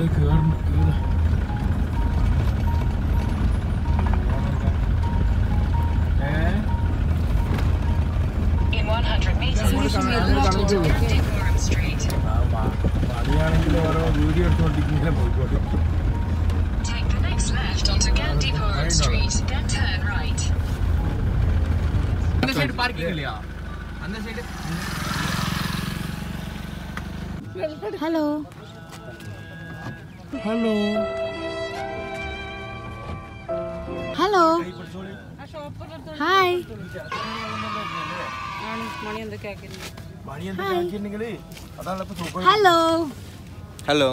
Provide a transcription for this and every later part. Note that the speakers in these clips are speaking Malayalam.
ഇവിടെ കേറുന്നു കേറ്. ഏ? In 100 meters, Decorum Street. ആ, മ- മടിയാണെങ്കിൽ ഓരോ വീഡിയോ എടുത്തോണ്ടിരിക്കും ഇങ്ങനെ പോയിക്കോട്ടെ Take the next left onto Gandipuram Street, then turn right. அந்த சைடு பார்க்கிங் இல்லையா அந்த side hello hello hello hi പണി എന്തൊക്കെ ആക്കിയിട്ടുണ്ടെങ്കിൽ അതാണ് ഇപ്പൊ സുഖം ഹലോ ஹலோ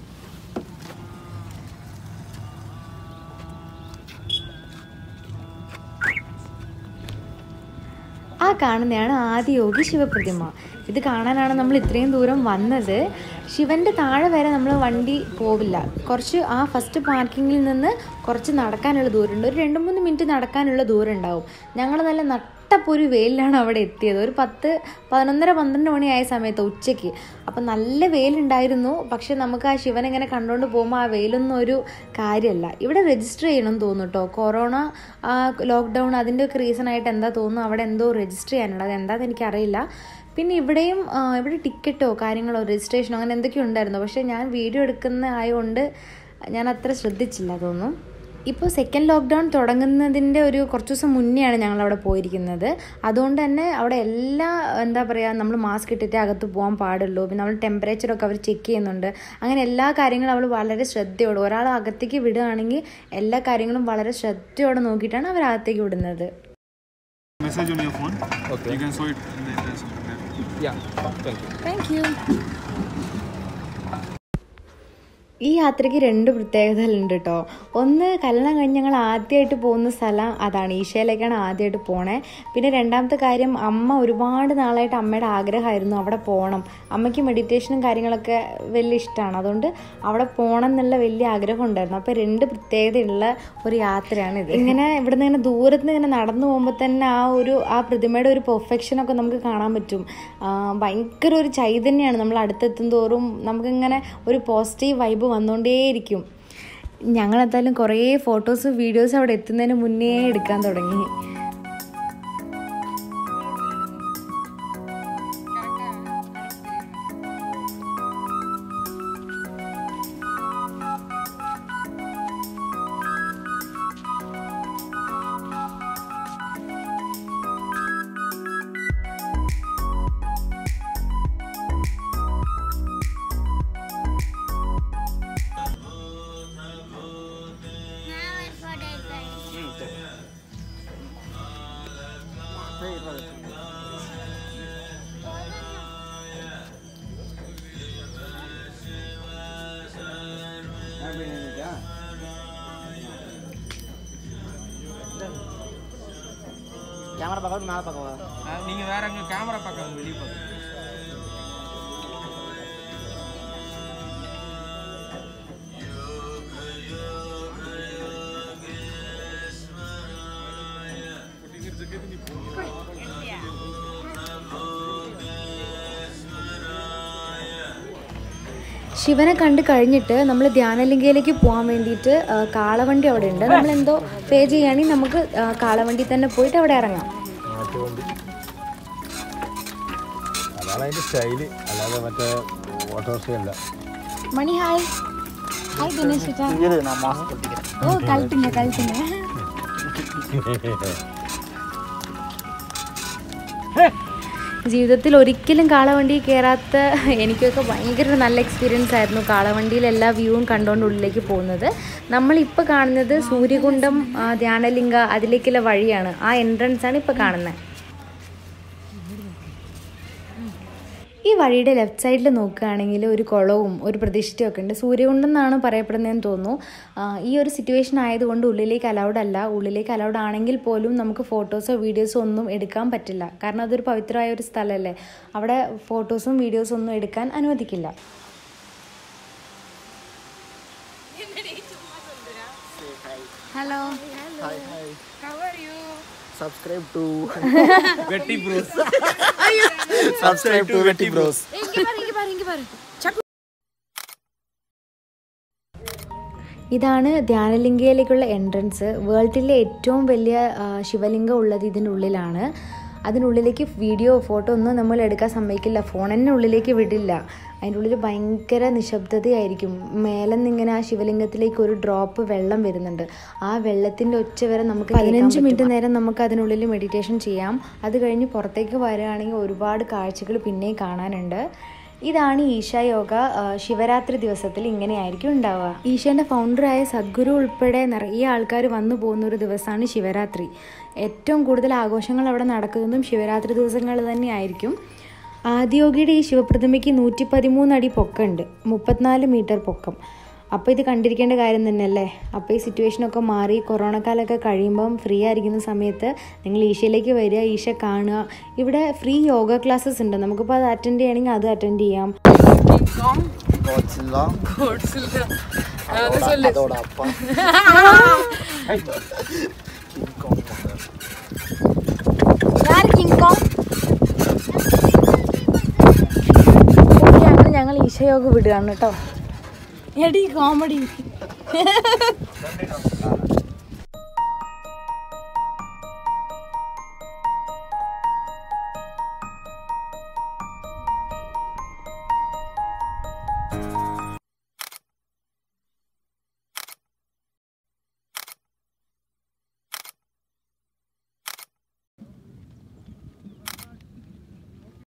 ആ കാണുന്നതാണ് ആദിയോഗി ശിവപ്രതിമ ഇത് കാണാനാണ് നമ്മൾ ഇത്രയും ദൂരം വന്നത് ശിവൻ്റെ താഴെ വരെ നമ്മൾ വണ്ടി പോവില്ല കുറച്ച് ആ ഫസ്റ്റ് പാർക്കിങ്ങിൽ നിന്ന് കുറച്ച് നടക്കാനുള്ള ദൂരമുണ്ട് ഒരു രണ്ട് മൂന്ന് മിനിറ്റ് നടക്കാനുള്ള ദൂരം ഉണ്ടാവും ഞങ്ങൾ നല്ല നട്ടപ്പൊരു വെയിലാണ് അവിടെ എത്തിയത് ഒരു പത്ത് പതിനൊന്നര പന്ത്രണ്ട് മണിയായ സമയത്ത് ഉച്ചയ്ക്ക് അപ്പം നല്ല വെയിലുണ്ടായിരുന്നു പക്ഷെ നമുക്ക് ആ ശിവനെ ഇങ്ങനെ കണ്ടുകൊണ്ട് പോകുമ്പോൾ ആ വെയിലൊന്നും ഒരു കാര്യമല്ല ഇവിടെ രജിസ്റ്റർ ചെയ്യണം തോന്നുന്നു കേട്ടോ കൊറോണ ലോക്ക്ഡൗൺ അതിൻ്റെ ഒക്കെ റീസൺ ആയിട്ട് എന്താ തോന്നുന്നു അവിടെ എന്തോ രജിസ്റ്റർ ചെയ്യാനുള്ളത് അത് എന്താണെന്ന് എനിക്കറിയില്ല പിന്നെ ഇവിടെയും ആ, ഇവിടെ ടിക്കറ്റോ കാര്യങ്ങളോ രജിസ്ട്രേഷനോ അങ്ങനെ എന്തൊക്കെയോ ഉണ്ടായിരുന്നു പക്ഷേ ഞാൻ വീഡിയോ എടുക്കുന്ന ആയതുകൊണ്ട് ഞാൻ അത്ര ശ്രദ്ധിച്ചില്ല തോന്നുന്നു ഇപ്പോൾ സെക്കൻഡ് ലോക്ക്ഡൗൺ തുടങ്ങുന്നതിൻ്റെ ഒരു കുറച്ച് ദിവസം മുന്നെയാണ് ഞങ്ങൾ അവിടെ പോയിരിക്കുന്നത് അതുകൊണ്ട് തന്നെ അവിടെ എല്ലാ എന്താ പറയുക നമ്മൾ മാസ്ക് ഇട്ടിട്ടേ അകത്ത് പോകാൻ പാടുള്ളൂ പിന്നെ നമ്മൾ ടെമ്പറേച്ചറൊക്കെ അവർ ചെക്ക് ചെയ്യുന്നുണ്ട് അങ്ങനെ എല്ലാ കാര്യങ്ങളും അവൾ വളരെ ശ്രദ്ധയോടെ ഒരാൾ അകത്തേക്ക് വിടുകയാണെങ്കിൽ എല്ലാ കാര്യങ്ങളും വളരെ ശ്രദ്ധയോടെ നോക്കിയിട്ടാണ് അവർ അകത്തേക്ക് വിടുന്നത് message on your phone. Okay. You can show it in the address. Yeah thank you thank you ഈ യാത്രയ്ക്ക് രണ്ട് പ്രത്യേകതകളുണ്ട് കേട്ടോ ഒന്ന് കല്യാണം കഴിഞ്ഞ് ഞങ്ങൾ ആദ്യമായിട്ട് പോകുന്ന സ്ഥലം അതാണ് ഈശയിലേക്കാണ് ആദ്യമായിട്ട് പോണേ പിന്നെ രണ്ടാമത്തെ കാര്യം അമ്മ ഒരുപാട് നാളായിട്ട് അമ്മയുടെ ആഗ്രഹമായിരുന്നു അവിടെ പോകണം അമ്മയ്ക്ക് മെഡിറ്റേഷനും കാര്യങ്ങളൊക്കെ വലിയ ഇഷ്ടമാണ് അതുകൊണ്ട് അവിടെ പോകണം എന്നുള്ള വലിയ ആഗ്രഹം ഉണ്ടായിരുന്നു അപ്പോൾ രണ്ട് പ്രത്യേകതയുള്ള ഒരു യാത്രയാണ് ഇത് ഇങ്ങനെ ഇവിടെ നിന്ന് ഇങ്ങനെ ദൂരത്ത് നിന്ന് ഇങ്ങനെ നടന്നു പോകുമ്പോൾ തന്നെ ആ ഒരു ആ പ്രതിമയുടെ ഒരു പെർഫെക്ഷനൊക്കെ നമുക്ക് കാണാൻ പറ്റും ആ, ഭയങ്കര ഒരു ചൈതന്യമാണ് നമ്മൾ അടുത്തെത്തും തോറും നമുക്കിങ്ങനെ ഒരു പോസിറ്റീവ് വൈബ് വന്നുകൊണ്ടേയിരിക്കും ഞങ്ങളെന്തായാലും കുറേ ഫോട്ടോസ് വീഡിയോസ് അവിടെ എത്തുന്നതിന് മുന്നേ എടുക്കാൻ തുടങ്ങി கேமரா பார்க்க மேலே பார்க்கவா நீங்கள் வேற எங்கே கேமரா பார்க்க வெளியே பார்க்க ശിവനെ കണ്ട് കഴിഞ്ഞിട്ട് നമ്മൾ ധ്യാനലിംഗയിലേക്ക് പോകാൻ വേണ്ടിയിട്ട് ആ, കാളവണ്ടി അവിടെ ഉണ്ട് നമ്മൾ എന്തോ പേ ചെയ്യുകയാണെങ്കിൽ നമുക്ക് ആ, കാളവണ്ടി തന്നെ പോയിട്ട് അവിടെ ഇറങ്ങാം മാറ്റുകൊണ്ട് അതാണ് അതിന്റെ സ്റ്റൈല് അല്ലാതെ മറ്റേ ഓട്ടോറിക്ഷയല്ല മണി ഹായ് ഹായ് ദിനേശ് ചേട്ടാ நான் மாஸ்க் போட்டுக்கிறேன் ഓ കളിട്ടുங்க കളിട്ടുங்க ജീവിതത്തിൽ ഒരിക്കലും കാളവണ്ടി കയറാത്ത എനിക്കൊക്കെ ഭയങ്കര ഒരു നല്ല എക്സ്പീരിയൻസ് ആയിരുന്നു കാളവണ്ടിയിൽ എല്ലാ വ്യൂവും കണ്ടുകൊണ്ട് ഉള്ളിലേക്ക് പോകുന്നത് നമ്മളിപ്പോൾ കാണുന്നത് സൂര്യകുണ്ടം ആ, ധ്യാനലിംഗ അതിലേക്കുള്ള വഴിയാണ് ആ എൻട്രൻസ് ആണ് ഇപ്പോൾ കാണുന്നത് ഈ വഴിയുടെ ലെഫ്റ്റ് സൈഡിൽ നോക്കുകയാണെങ്കിൽ ഒരു കുളവും ഒരു പ്രതിഷ്ഠയും ഒക്കെ ഉണ്ട് സൂര്യകുണ്ടം എന്നാണ് പറയപ്പെടുന്നതെന്ന് തോന്നുന്നു ആ, ഈ ഒരു സിറ്റുവേഷൻ ആയതുകൊണ്ട് ഉള്ളിലേക്ക് അലൗഡ് അല്ല ഉള്ളിലേക്ക് അലൗഡ് ആണെങ്കിൽ പോലും നമുക്ക് ഫോട്ടോസോ വീഡിയോസോ ഒന്നും എടുക്കാൻ പറ്റില്ല കാരണം അതൊരു പവിത്രമായ ഒരു സ്ഥലമല്ലേ അവിടെ ഫോട്ടോസും വീഡിയോസും ഒന്നും എടുക്കാൻ അനുവദിക്കില്ല hello subscribe to Vetti Bros. subscribe to Vetti Bros. എനിക്ക് പറ എനിക്ക് പറ എനിക്ക് പറ ഇതാണ് ധ്യാനലിംഗയിലേക്കുള്ള എൻട്രൻസ് വേൾഡിലെ ഏറ്റവും വലിയ ആ, ശിവലിംഗം ഉള്ളത് ഇതിനുള്ളിലാണ് അതിനുള്ളിലേക്ക് വീഡിയോ ഫോട്ടോ ഒന്നും നമ്മൾ എടുക്കാൻ സമ്മതിക്കില്ല ഫോൺ തന്നെ ഉള്ളിലേക്ക് വിടില്ല അതിൻ്റെ ഉള്ളിൽ ഭയങ്കര നിശബ്ദതയായിരിക്കും മേലെ നിന്നിങ്ങനെ ആ ശിവലിംഗത്തിലേക്ക് ഒരു ഡ്രോപ്പ് വെള്ളം വരുന്നുണ്ട് ആ വെള്ളത്തിൻ്റെ ഒച്ച വരെ നമുക്ക് പതിനഞ്ച് മിനിറ്റ് നേരം നമുക്ക് അതിനുള്ളിൽ മെഡിറ്റേഷൻ ചെയ്യാം അത് കഴിഞ്ഞ് പുറത്തേക്ക് വരികയാണെങ്കിൽ ഒരുപാട് കാഴ്ചകൾ പിന്നെയും കാണാനുണ്ട് ഇതാണ് ഈശ യോഗ ആ, ശിവരാത്രി ദിവസത്തിൽ ഇങ്ങനെയായിരിക്കും ഉണ്ടാവുക ഈശേൻ്റെ ഫൗണ്ടറായ സദ്ഗുരു ഉൾപ്പെടെ നിറയെ ആൾക്കാർ വന്നു പോകുന്ന ഒരു ദിവസമാണ് ശിവരാത്രി ഏറ്റവും കൂടുതൽ ആഘോഷങ്ങൾ അവിടെ നടക്കുന്നതും ശിവരാത്രി ദിവസങ്ങളിൽ തന്നെയായിരിക്കും ആദിയോഗിയുടെ ഈ ശിവപ്രതിമയ്ക്ക് നൂറ്റി പതിമൂന്ന് അടി പൊക്കമുണ്ട് മുപ്പത്തിനാല് മീറ്റർ പൊക്കം അപ്പോൾ ഇത് കണ്ടിരിക്കേണ്ട കാര്യം തന്നെയല്ലേ അപ്പോൾ ഈ സിറ്റുവേഷനൊക്കെ മാറി കൊറോണ കാലമൊക്കെ കഴിയുമ്പം ഫ്രീ ആയിരിക്കുന്ന സമയത്ത് നിങ്ങൾ ഈശയിലേക്ക് വരിക ഈശ കാണുക ഇവിടെ ഫ്രീ യോഗ ക്ലാസ്സസ് ഉണ്ട് നമുക്കിപ്പോൾ അത് അറ്റൻഡ് ചെയ്യണമെങ്കിൽ അത് അറ്റൻഡ് ചെയ്യാം ഗോഡ്സില്ല അതോടെ അപ്പ അങ്ങനെ ഞങ്ങൾ ഈശയോഗ വിടുകയാണ് കേട്ടോ എടി കോമഡി